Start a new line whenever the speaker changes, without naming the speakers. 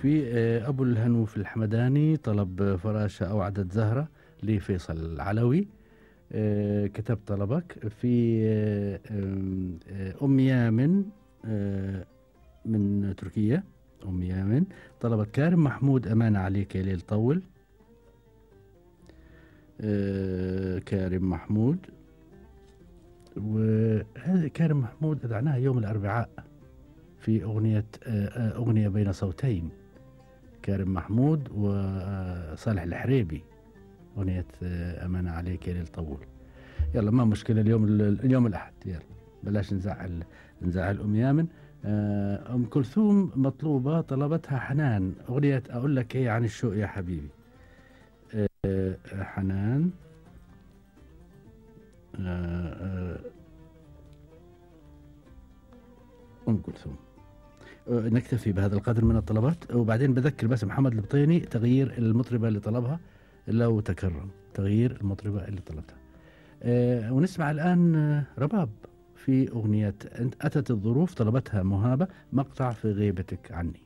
في آه، أبو الهنوف الحمداني طلب فراشة أو عدد زهرة لفيصل العلوي آه، كتب طلبك في آه، آم، آه، أم يامن آه، من تركيا أم يامن طلبت كارم محمود أمانة عليك يا ليل طول آه، كارم محمود وهذا كارم محمود أذعناها يوم الأربعاء في أغنية آه، آه، أغنية بين صوتين كارم محمود وصالح الحريبي أغنية آه، أمانة عليك يا ليل طول يلا ما مشكلة اليوم اليوم الأحد يلا بلاش نزعل نزعل أم يامن آه، أم كلثوم مطلوبة طلبتها حنان أغنية أقول لك إيه عن الشوق يا حبيبي آه، حنان آه، آه، أم كلثوم آه، نكتفي بهذا القدر من الطلبات وبعدين بذكر بس محمد البطيني تغيير المطربة اللي طلبها لو تكرم تغيير المطربة اللي طلبتها آه، ونسمع الآن آه، رباب في أغنية أنت- أتت الظروف طلبتها مهابة مقطع في غيبتك عني